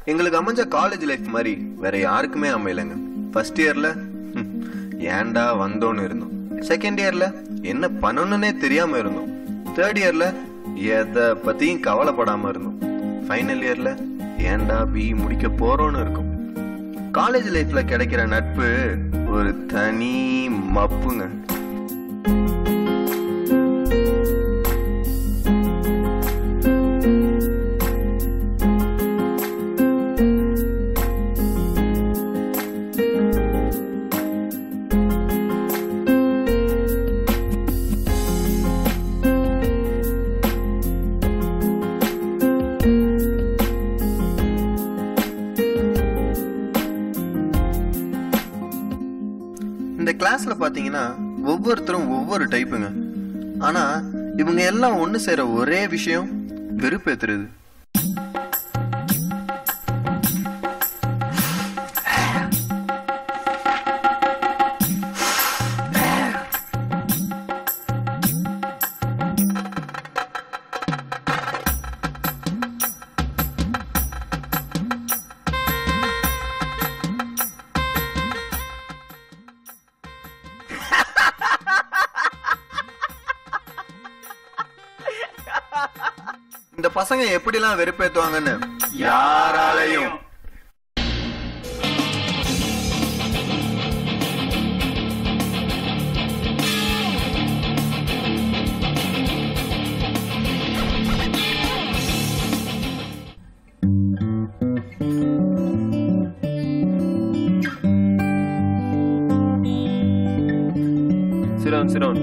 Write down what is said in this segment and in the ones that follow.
எங்களுக்கு அமைஞ்ச college life மாதிரி வேற யாருக்குமே அமையலைங்க ஃபர்ஸ்ட் இயர்ல ஏன்டா வந்தோன்னு இருந்தோம் செகண்ட் இயர்ல என்ன பண்ணணும்னே தெரியாம இருந்தோம் தேர்ட் இயர்ல எதை பத்தியும் கவலைப்படாம இருந்தோம் ஃபைனல் இயர்ல ஏன்டா பி முடிக்க போறோம்னு இருக்கும் காலேஜ் லைஃப்ல கிடைக்கிற நட்பு ஒரு தனி மப்புங்க இந்த கிளாஸ்ல பாத்தீங்கன்னா ஒவ்வொருத்தரும் ஒவ்வொரு டைப்புங்க ஆனா இவங்க எல்லாம் ஒண்ணு சேர ஒரே விஷயம் வெறுப்பேத்துறது இந்த பசங்க எப்படிலாம் வெறுப்பேத்துவாங்கன்னு யாராலையும் சிரோன் சிரோன்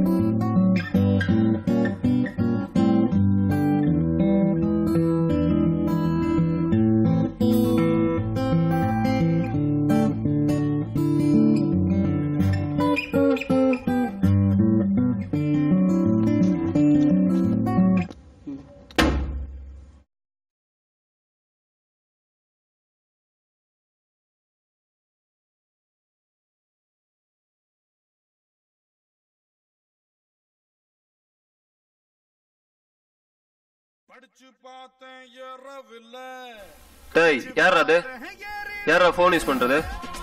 படிச்சு பார்த்தேன் ஏறவில்ல டேய் யார் அது யாரா ஃபோன் யூஸ் பண்றது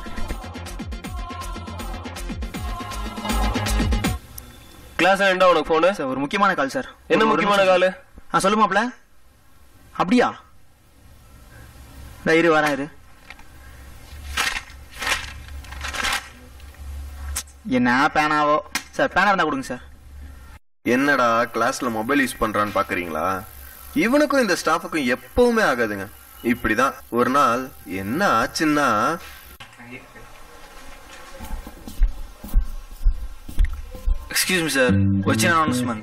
கிளாஸ் ஏண்டா உனக்கு ஃபோனு சார் ஒரு முக்கியமான கால் சார் என்ன ஒரு முக்கியமான நிமிஷம். காலு ஆ சொல்லுமாப்ல அப்படியா இந்த இரு வரேன் இரு என்ன பேனாவோ சார் பேனா இருந்தா கொடுங்க சார் என்னடா கிளாஸ்ல மொபைல் யூஸ் பண்றான்னு பாக்குறீங்களா இவனுக்கும் இந்த ஸ்டாஃபுக்கும் எப்பவுமே ஆகாதுங்க இப்படிதான் ஒரு நாள் என்ன ஆச்சுன்னா excuse me sir Cochin announcement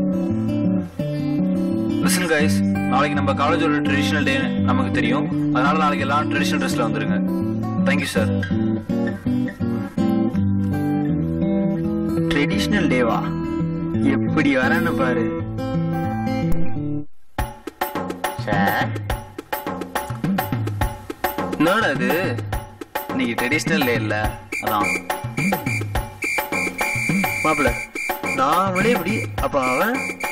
listen guys நாளைக்கு நம்ம காலேஜோட ட்ரெடிஷனல் டே நமக்கு தெரியும் அதனால நாளைக்கு எல்லாம் ட்ரெடிஷனல் ட்ரெஸ்ல வந்துருங்க தேங்க்யூ சார் ட்ரெடிஷனல் டேவா எப்படி வரேன்னு பாரு சார் என்னடா இது இன்னைக்கு ட்ரெடிஷனல் டே இல்ல அதான் மாப்பிள நான் விட இப்படி அப்ப அவன்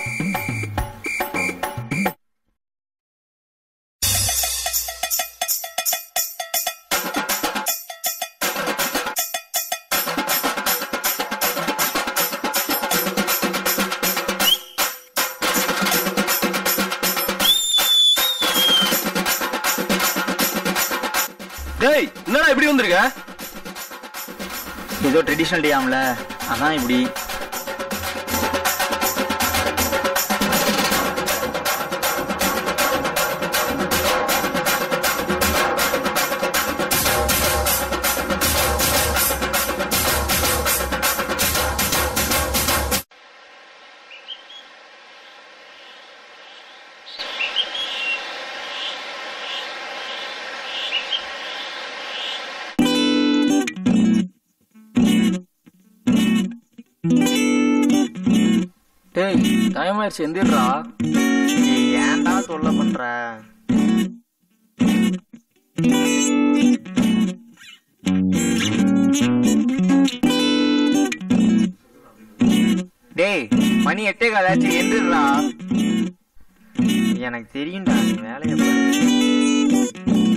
டேய் என்னடா இப்படி வந்திருக்க ஏதோ ட்ரெடிஷனல் டே ஆம்ல அதான் இப்படி டேய் டைம் ஆயிடுச்சு எந்திரா ஏய், ஏன்டா தொல்லை பண்ற டேய் மணி எட்டே காலாச்சு எந்திரா எனக்கு தெரியும்டா நீ வேலையை பாரு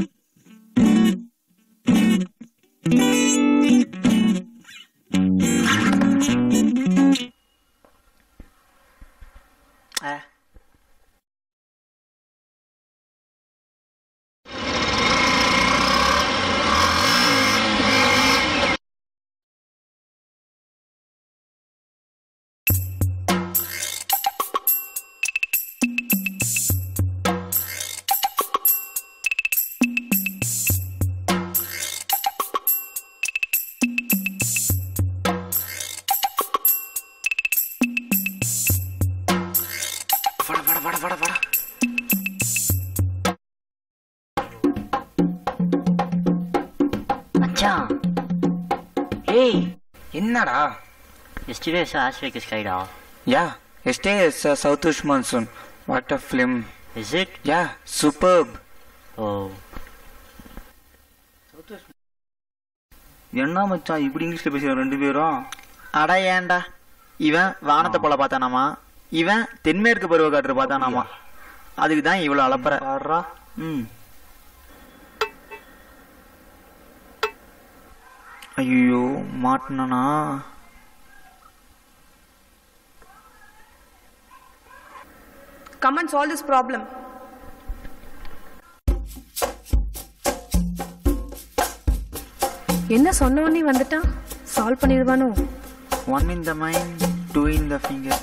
வாடா வாடா வாடா வாடா வாடா மச்சான் ஏய் என்னடா yesterday I saw Africa Skyda. Yeah yesterday is south west monsoon what a film Is it? Yeah superb Oh. என்ன மச்சான் இப்படி இங்கிலீஷ்ல பேசுறோம் ரெண்டு பேரும் அட ஏன்டா இவன் வானத்தை போல பார்த்தானாமா இவன் தென்மேற்கு பருவ காற்று பார்த்தானாமா அதுக்கு தான் இவ்வளவு அலப்பற பாடுறா ம் ஐயோ மாட்டினானா Come and solve this problem. என்ன சொன்ன உடனே வந்துட்டான் சால்வ் பண்ணிடுவானோ one in the mind two in the finger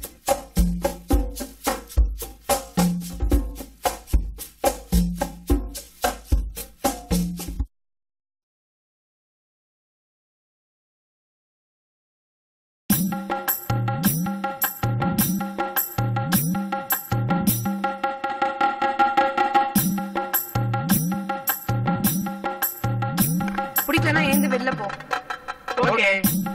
பிடிக்கலனா ஏந்து வெளில போ ஓகே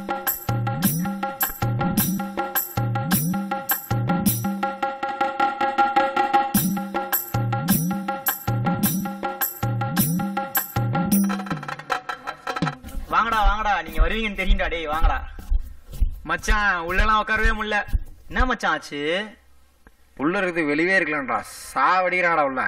வாங்கடா வாங்கடா நீங்க வருவீங்கன்னு தெரியும்டா டேய் வாங்கடா மச்சான் உள்ளலாம் உட்காரவே முடியல என்ன மச்சான் ஆச்சு உள்ள இருக்குது வெளியே இருக்கலாம்டா சாவடிக்கிறாடா உள்ள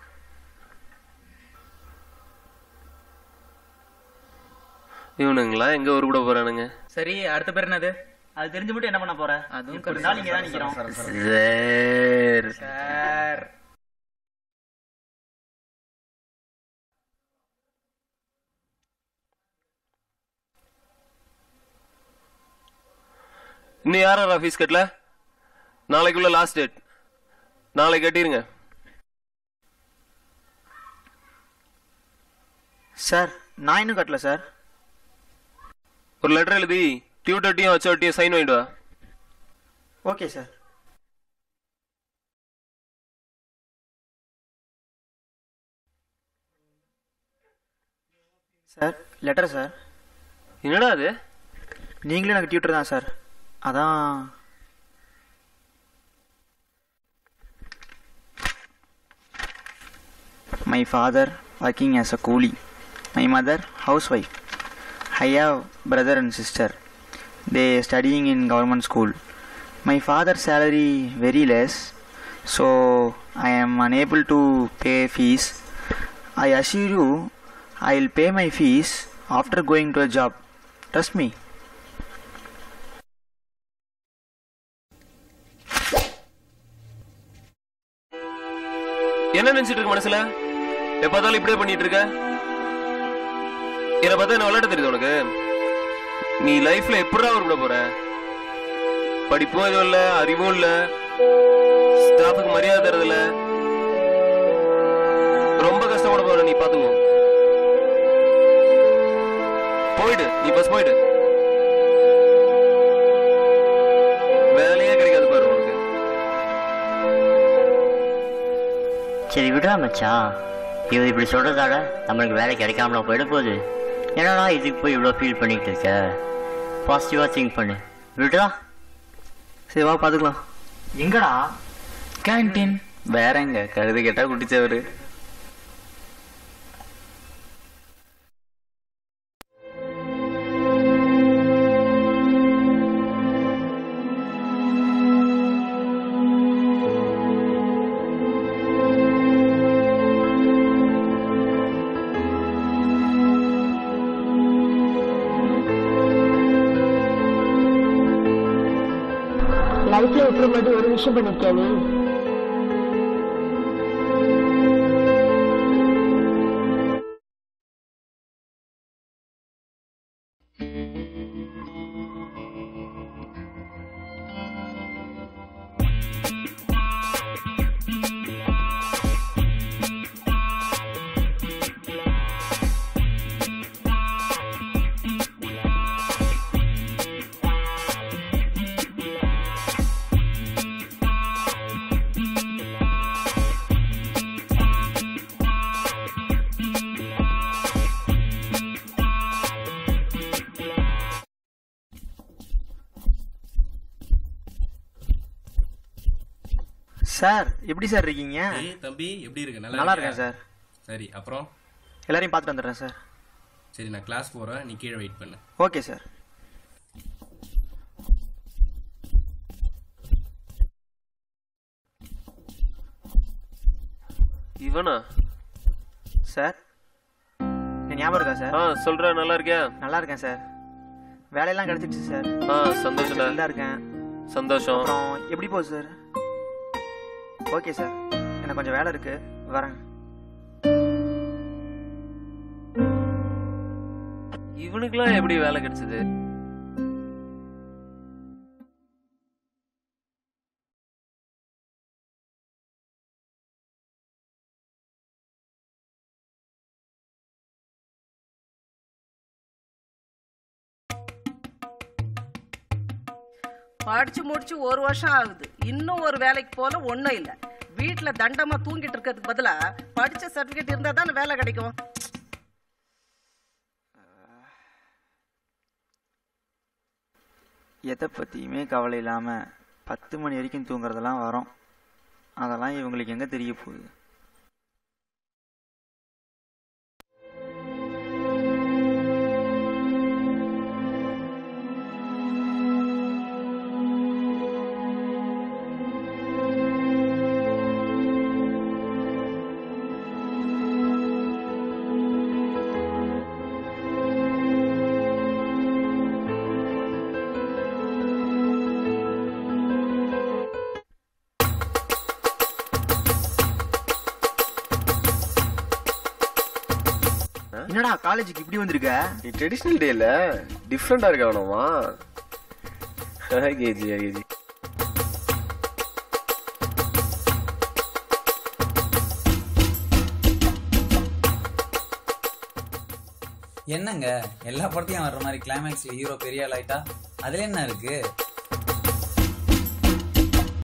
இவனுங்களா எங்க உருப்பிட போறானுங்க சரி அடுத்த பேர் என்னது அது தெரிஞ்சு மட்டும் என்ன பண்ண போற அதுவும் கொஞ்ச நாள் இங்க தான் நிக்கிறோம் சார் சார் இன்னும் யாரா ஃபீஸ் கட்டல நாளைக்குள்ள லாஸ்ட் டேட் நாளைக்கு கட்டிருங்க சார் நான் இன்னும் கட்டல சார் ஒரு லெட்டர் எழுதி டியூட்டர்ட்டையும் ஹச்ஓட்டையும் சைன் வாங்கிட்டு வா okay sir sir letter sir என்னடா அது நீங்களும் எனக்கு டியூட்டர் தான் சார் அதான் my father working as a coolie my mother housewife I have brother and sister they studying in government school my father salary very less so I am unable to pay fees I assure you I will pay my fees after going to a job. Trust me. என்ன நினைச்சிட்டு இருக்க மனசுல எப்ப பார்த்தாலும் இப்படியே பண்ணிட்டு இருக்க என்ன பார்த்தா என்ன விளையாட தெரியுது உனக்கு நீ லைஃப்ல எப்படா உருப்பிட போற படிப்பும் எதுவும் இல்ல அறிவும் இல்ல ஸ்டாஃபுக்கு மரியாதை தரதில்ல ரொம்ப கஷ்டப்பட போற நீ பாத்துக்கோ போயிடு நீ பஸ் போயிடு வேலையே கிடைக்காது பாரு உனக்கு சரி விடா மச்சான் இவர் இப்படி சொல்றதால நம்மளுக்கு வேலை கிடைக்காமல போயிட போகுது என்னடா இதுக்கு போய் இவ்வளோ ஃபீல் பண்ணிட்டு இருக்க பாசிட்டிவாக திங்க் பண்ணு விடுடா சரி வா பார்த்துக்கலாம் எங்கடா கேன்டீன் வேற எங்க கழுது கேட்டா குட்டிச்சவரு லைஃப்ல எப்படி மட்டும் ஒரு விஷயம் பண்ணிருக்கியா நீ சார் எப்படி சார் இருக்கீங்க ஏய் தம்பி எப்படி இருக்க நல்லா நல்லா இருக்கியா? இருக்கேன் சார் சரி அப்புறம் எல்லாரையும் பார்த்துட்டு வந்துடுறேன் சார் சரி நான் கிளாஸ் போறேன் நீ கீழே வெயிட் பண்ணு ஓகே சார் இவனா சார் என் ஞாபகம் இருக்கா சார் ஆ சொல்ற நல்லா இருக்கியா நல்லா இருக்கேன் சார் வேலையெல்லாம் கிடைச்சிடுச்சு சார் ஆ சந்தோஷம்டா நல்லா இருக்கேன் சந்தோஷம் அப்புறம் எப்படி போகுது சார் ஓகே சார் எனக்கு கொஞ்சம் வேலை இருக்கு வரேன் இவனுக்குலாம் எப்படி வேலை கிடைச்சது படிச்சு முடிச்சு ஒரு வருஷம் ஆகுது இன்னும் ஒரு வேலைக்கு போல ஒண்ணும் இல்ல வீட்டுல தண்டமா தூங்கிட்டு இருக்கிறதுக்கு பதிலா படிச்ச சர்டிபிகேட் இருந்தா தானே வேலை கிடைக்கும் எதை பற்றியுமே கவலை இல்லாமல் பத்து மணி வரைக்கும் தூங்குறதெல்லாம் வரும் அதெல்லாம் இவங்களுக்கு எங்கே தெரிய போகுது என்னடா காலேஜுக்கு இப்படி வந்திருக்க நீ ட்ரெடிஷ்னல் டேல டிஃப்ரெண்டா இருக்க வேணாமா கேஜி கேஜி என்னங்க எல்லா படத்தையும் வர்ற மாதிரி கிளைமேக்ஸ்ல ஹீரோ பெரிய ஆள் ஆயிட்டா அதுல என்ன இருக்கு